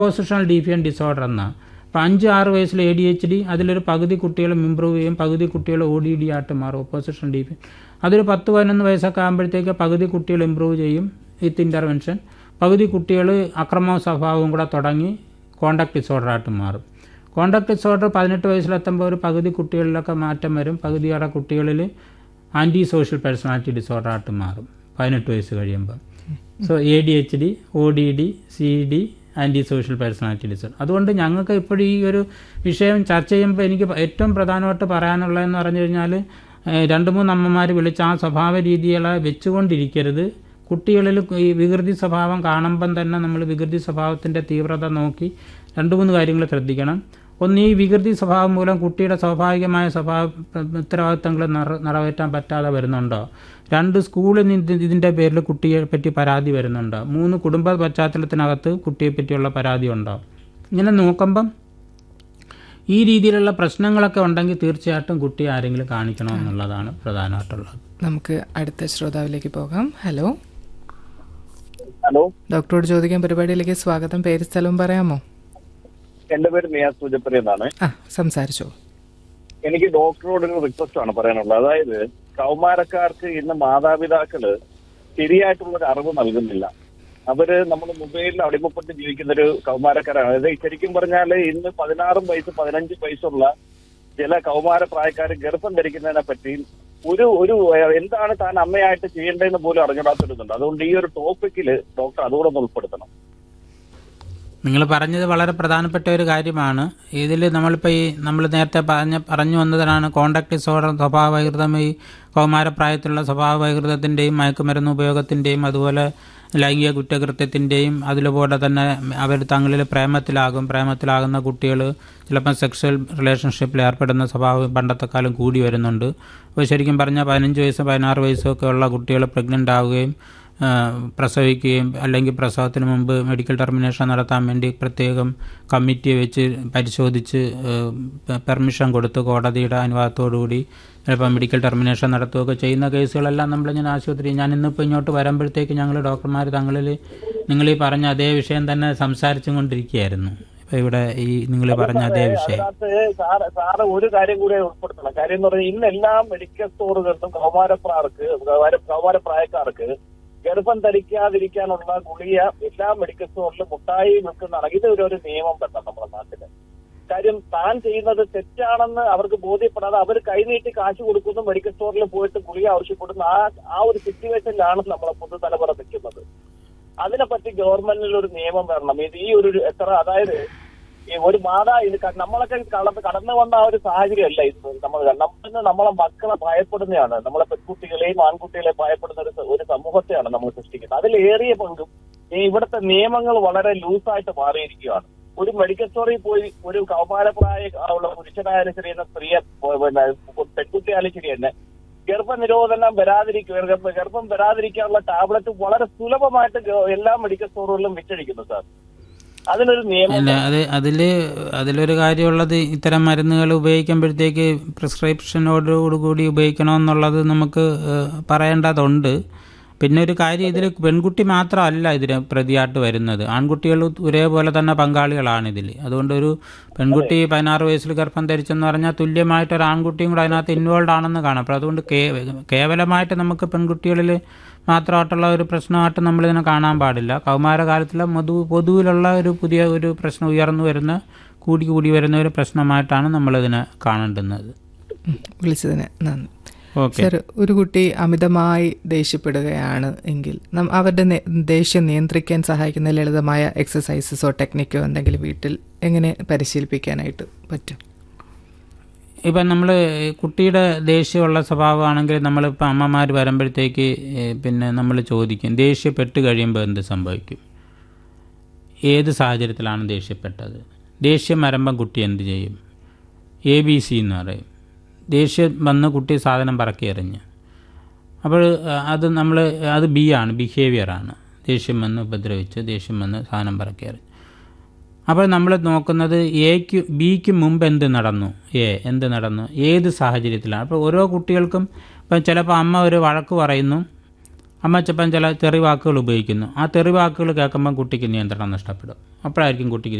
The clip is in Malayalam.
ഓപ്പോസിഷണൽ ഡീഫിയൻ ഡിസോർഡർ എന്നാണ് അപ്പോൾ അഞ്ച് ആറ് വയസ്സിൽ എ ഡി എച്ച് ഡി അതിലൊരു പകുതി കുട്ടികളും ഇമ്പ്രൂവ് ചെയ്യും പകുതി കുട്ടികൾ ഒ ഡി ഡി ആയിട്ട് മാറും ഓപ്പോസിഷണൽ ഡീഫിയൻ അതൊരു പത്ത് പതിനൊന്ന് വയസ്സൊക്കെ ആകുമ്പോഴത്തേക്ക് പകുതി കുട്ടികൾ ഇമ്പ്രൂവ് ചെയ്യും വിത്ത് ഇൻ്റർവെൻഷൻ പകുതി കുട്ടികൾ അക്രമ സ്വഭാവവും കൂടെ തുടങ്ങി കോണ്ടാക്ട് ഡിസോർഡറായിട്ട് മാറും കോണ്ടാക്ട് ഡിസോർഡർ പതിനെട്ട് വയസ്സിലെത്തുമ്പോൾ ഒരു പകുതി കുട്ടികളിലൊക്കെ മാറ്റം വരും പകുതിയേറെ കുട്ടികളിൽ ആൻറ്റി സോഷ്യൽ പേഴ്സണാലിറ്റി ഡിസോർഡറായിട്ട് മാറും പതിനെട്ട് വയസ്സ് കഴിയുമ്പോൾ so A D H D O D D C D antisocial personality disorder അതുകൊണ്ട് ഞങ്ങൾക്ക് ഇപ്പോഴും ഈ ഒരു വിഷയം ചർച്ച ചെയ്യുമ്പോൾ എനിക്ക് ഏറ്റവും പ്രധാനമായിട്ട് പറയാനുള്ളതെന്ന് പറഞ്ഞു കഴിഞ്ഞാൽ ഏഹ്, രണ്ട് മൂന്ന് അമ്മമാർ വിളിച്ച് ആ സ്വഭാവ രീതികളെ വെച്ചുകൊണ്ടിരിക്കരുത് കുട്ടികളിൽ ഈ വികൃതി സ്വഭാവം കാണുമ്പം തന്നെ നമ്മൾ വികൃതി സ്വഭാവത്തിൻ്റെ തീവ്രത നോക്കി രണ്ട് മൂന്ന് കാര്യങ്ങൾ ശ്രദ്ധിക്കണം ഒന്ന് ഈ വികൃതി സ്വഭാവം മൂലം കുട്ടിയുടെ സ്വാഭാവികമായ സ്വഭാവ ഉത്തരവാദിത്തങ്ങൾ നിറ നിറവേറ്റാൻ പറ്റാതെ വരുന്നുണ്ടോ രണ്ട് സ്കൂളിൽ നിന്ന് ഇതിൻ്റെ പേരിൽ കുട്ടിയെ പറ്റി പരാതി വരുന്നുണ്ടോ മൂന്ന് കുടുംബ പശ്ചാത്തലത്തിനകത്ത് കുട്ടിയെ പറ്റിയുള്ള പരാതി ഉണ്ടോ ഇങ്ങനെ നോക്കുമ്പം ഈ രീതിയിലുള്ള പ്രശ്നങ്ങളൊക്കെ ഉണ്ടെങ്കിൽ തീർച്ചയായിട്ടും കുട്ടിയെ ആരെങ്കിലും കാണിക്കണമെന്നുള്ളതാണ് പ്രധാനമായിട്ടുള്ളത് നമുക്ക് അടുത്ത ശ്രോതാവിലേക്ക് പോകാം ഹലോ ഹലോ ഡോക്ടറോട് ചോദിക്കാൻ പരിപാടിയിലേക്ക് സ്വാഗതം പേര് സ്ഥലവും പറയാമോ എന്റെ പേര് നിയാസ് പൂജപ്പുര എന്നാണ് ആ സംസാരിച്ചോ എനിക്ക് ഡോക്ടറോട് ഒരു റിക്വസ്റ്റ് ആണ് പറയാനുള്ളത് അതായത് കൗമാരക്കാർക്ക് ഇന്ന് മാതാപിതാക്കള് ശരിയായിട്ടുള്ള ഒരു അറിവ് നൽകുന്നില്ല അവര് നമ്മൾ മൊബൈലിൽ അടിമപ്പെട്ട് ജീവിക്കുന്ന ഒരു കൗമാരക്കാരാണ് അതായത് ശരിക്കും പറഞ്ഞാല് ഇന്ന് പതിനാറും വയസ്സ് പതിനഞ്ച് വയസ്സുള്ള ചില കൗമാര പ്രായക്കാർ ഗർഭം ധരിക്കുന്നതിനെ പറ്റി ഒരു ഒരു ഏഹ്, എന്താണ് താൻ അമ്മയായിട്ട് ചെയ്യേണ്ടതെന്ന് പോലും അറിഞ്ഞിടാത്തിരുന്നുണ്ട് അതുകൊണ്ട് ഈ ഒരു ടോപ്പിക്കില് ഡോക്ടർ അതുകൂടെ ഒന്ന് ഉൾപ്പെടുത്തണം നിങ്ങൾ പറഞ്ഞത് വളരെ പ്രധാനപ്പെട്ട ഒരു കാര്യമാണ് ഇതിൽ നമ്മളിപ്പോൾ ഈ നമ്മൾ നേരത്തെ പറഞ്ഞ പറഞ്ഞു വന്നതാണ് കോണ്ടാക്ട് ഡിസോർഡർ സ്വഭാവ വൈകൃതം ഈ കൗമാരപ്രായത്തിലുള്ള സ്വഭാവ വൈകൃതത്തിൻ്റെയും മയക്കുമരുന്ന് ഉപയോഗത്തിൻ്റെയും അതുപോലെ ലൈംഗിക കുറ്റകൃത്യത്തിൻ്റെയും അതുപോലെ തന്നെ അവർ തങ്ങളിൽ പ്രേമത്തിലാകും പ്രേമത്തിലാകുന്ന കുട്ടികൾ ചിലപ്പോൾ സെക്ഷൽ റിലേഷൻഷിപ്പിൽ ഏർപ്പെടുന്ന സ്വഭാവം പണ്ടത്തെക്കാലം കൂടി വരുന്നുണ്ട് അപ്പോൾ ശരിക്കും പറഞ്ഞാൽ പതിനഞ്ച് വയസ്സ് പതിനാറ് വയസ്സൊക്കെ ഉള്ള കുട്ടികൾ പ്രഗ്നൻ്റ് ആവുകയും ആ, പ്രസവിക്കുകയും അല്ലെങ്കിൽ പ്രസവത്തിന് മുമ്പ് മെഡിക്കൽ ടെർമിനേഷൻ നടത്താൻ വേണ്ടി പ്രത്യേകം കമ്മിറ്റി വെച്ച് പരിശോധിച്ച് പെർമിഷൻ കൊടുത്ത് കോടതിയുടെ അനുവാദത്തോടുകൂടി ചിലപ്പോൾ മെഡിക്കൽ ടെർമിനേഷൻ നടത്തുകയൊക്കെ ചെയ്യുന്ന കേസുകളെല്ലാം നമ്മളിങ്ങനെ ആശുപത്രി ഞാൻ ഇന്നിപ്പോൾ ഇങ്ങോട്ട് വരുമ്പോഴത്തേക്ക് ഞങ്ങൾ ഡോക്ടർമാർ തങ്ങളിൽ നിങ്ങൾ ഈ പറഞ്ഞ അതേ വിഷയം തന്നെ സംസാരിച്ചും കൊണ്ടിരിക്കുകയായിരുന്നു ഇപ്പോൾ ഇവിടെ ഈ നിങ്ങൾ പറഞ്ഞ അതേ വിഷയം അതിനകത്ത് സാറ് സാറ് ഒരു കാര്യം കൂടെ ഉൾപ്പെടുത്തണം കാര്യം എന്ന് പറഞ്ഞാൽ ഇന്ന് എല്ലാ മെഡിക്കൽ സ്റ്റോറുകളിലും കൗമാരപ്രാർക്ക് കൗമാര- കൗമാരപ്രായക്കാർക്ക് ഗർഭം ധരിക്കാതിരിക്കാനുള്ള ഗുളിക എല്ലാ മെഡിക്കൽ സ്റ്റോറിലും മുട്ടായി വിൽക്കുന്നതാണ് ഇത് ഒരു ഒരു നിയമം തന്നെ നമ്മുടെ നാട്ടില് കാര്യം താൻ ചെയ്യുന്നത് തെറ്റാണെന്ന് അവർക്ക് ബോധ്യപ്പെടാതെ അവർ കൈനീട്ടി കാശ് കൊടുക്കുന്നു മെഡിക്കൽ സ്റ്റോറിൽ പോയിട്ട് ഗുളിക ആവശ്യപ്പെടുന്ന ആ ആ ഒരു സിറ്റുവേഷനിലാണ് നമ്മളെ പുതുതലമുറ നിൽക്കുന്നത് അതിനെപ്പറ്റി ഗവൺമെന്റിൽ ഒരു നിയമം വരണം ഇത് ഈ ഒരു എത്ര അതായത് ഈ ഒരു മാതാ ഇത് ക- നമ്മളൊക്കെ കടന്ന് കടന്നു വന്ന ആ ഒരു സാഹചര്യമല്ല ഇത് നമ്മൾ നമ്മൾ നമ്മളെ മക്കളെ ഭയപ്പെടുന്നതാണ് നമ്മളെ പെൺകുട്ടികളെയും ആൺകുട്ടികളെയും ഭയപ്പെടുന്ന ഒരു സ- ഒരു സമൂഹത്തെയാണ് നമ്മൾ സൃഷ്ടിക്കുന്നത് അതിലേറിയ പങ്കും ഈ ഇവിടുത്തെ നിയമങ്ങൾ വളരെ ലൂസായിട്ട് മാറിയിരിക്കുകയാണ് ഒരു മെഡിക്കൽ സ്റ്റോറിൽ പോയി ഒരു കൗമാരപ്രായ ഉള്ള പുരുഷനായാലും ശരി എന്ന സ്ത്രീയെ പോ- പിന്നെ പെൺകുട്ടിയായാലും ശരി തന്നെ ഗർഭനിരോധനം വരാതിരിക്കുക ഗർഭ- ഗർഭം വരാതിരിക്കാനുള്ള ടാബ്ലറ്റ് വളരെ സുലഭമായിട്ട് ഗ- എല്ലാ മെഡിക്കൽ സ്റ്റോറുകളിലും വിറ്റഴിക്കുന്നു സാർ അതിനൊരു നിയമം അല്ല അത് അതിൽ അതിലൊരു കാര്യമുള്ളത് ഇത്തരം മരുന്നുകൾ ഉപയോഗിക്കുമ്പോഴത്തേക്ക് പ്രിസ്ക്രിപ്ഷനോടുകൂടി ഉപയോഗിക്കണമെന്നുള്ളത് നമുക്ക് ഏഹ്, പറയേണ്ടതുണ്ട് പിന്നെ ഒരു കാര്യം ഇതിൽ പെൺകുട്ടി മാത്രമല്ല ഇതിന് പ്രതിയായിട്ട് വരുന്നത് ആൺകുട്ടികൾ ഒരേപോലെ തന്നെ പങ്കാളികളാണ് ഇതിൽ അതുകൊണ്ട് ഒരു പെൺകുട്ടി പതിനാറ് വയസ്സിൽ ഗർഭം ധരിച്ചെന്ന് പറഞ്ഞാൽ തുല്യമായിട്ട് ഒരു ആൺകുട്ടിയും കൂടെ അതിനകത്ത് ഇൻവോൾവ് ആണെന്ന് കാണാം അപ്പോൾ അതുകൊണ്ട് കേ- കേവലമായിട്ട് നമുക്ക് പെൺകുട്ടികളിൽ മാത്രമായിട്ടുള്ള ഒരു പ്രശ്നമായിട്ട് നമ്മളിതിനെ കാണാൻ പാടില്ല കൗമാരകാലത്തിലെ മധു പൊതുവിലുള്ള ഒരു പുതിയ ഒരു പ്രശ്നം ഉയർന്നു വരുന്ന കൂടി കൂടി വരുന്ന ഒരു പ്രശ്നമായിട്ടാണ് നമ്മളിതിനെ കാണേണ്ടുന്നത് ഉം, വിളിച്ചതിന് നന്ദി ഓക്കെ സർ ഒരു കുട്ടി അമിതമായി ദേഷ്യപ്പെടുകയാണ് എങ്കിൽ നം- അവരുടെ നേ- ദേഷ്യം നിയന്ത്രിക്കാൻ സഹായിക്കുന്ന ലളിതമായ എക്സസൈസസോ ടെക്നിക്കോ എന്തെങ്കിലും വീട്ടിൽ എങ്ങനെ പരിശീലിപ്പിക്കാനായിട്ട് പറ്റും ഇപ്പം നമ്മൾ കുട്ടിയുടെ ദേഷ്യമുള്ള സ്വഭാവമാണെങ്കിൽ നമ്മളിപ്പോൾ അമ്മമാർ വരുമ്പോഴത്തേക്ക് ഏഹ്, പിന്നെ നമ്മൾ ചോദിക്കും ദേഷ്യപ്പെട്ട് കഴിയുമ്പോൾ എന്ത് സംഭവിക്കും ഏത് സാഹചര്യത്തിലാണ് ദേഷ്യപ്പെട്ടത് ദേഷ്യം വരുമ്പം കുട്ടി എന്ത് ചെയ്യും എ ബി സി എന്ന് പറയും ദേഷ്യം വന്ന് കുട്ടി സാധനം പറക്കി എറിഞ്ഞ് അപ്പോൾ അഹ്, അത് നമ്മൾ അത് ബി ആണ് ബിഹേവിയറാണ് ദേഷ്യം വന്ന് ഉപദ്രവിച്ച് ദേഷ്യം വന്ന് സാധനം പറക്കി എറിഞ്ഞ് അപ്പോൾ നമ്മൾ നോക്കുന്നത് എക്ക് ബിക്ക് മുമ്പ് എന്ത് നടന്നു എ എന്ത് നടന്നു ഏത് സാഹചര്യത്തിലാണ് അപ്പോൾ ഓരോ കുട്ടികൾക്കും ഇപ്പം ചിലപ്പോൾ അമ്മ ഒരു വഴക്ക് പറയുന്നു അമ്മച്ചപ്പൻ ചില തെറി വാക്കുകൾ ഉപയോഗിക്കുന്നു ആ തെറി വാക്കുകൾ കേൾക്കുമ്പം കുട്ടിക്ക് നിയന്ത്രണം നഷ്ടപ്പെടും അപ്പോഴായിരിക്കും കുട്ടിക്ക്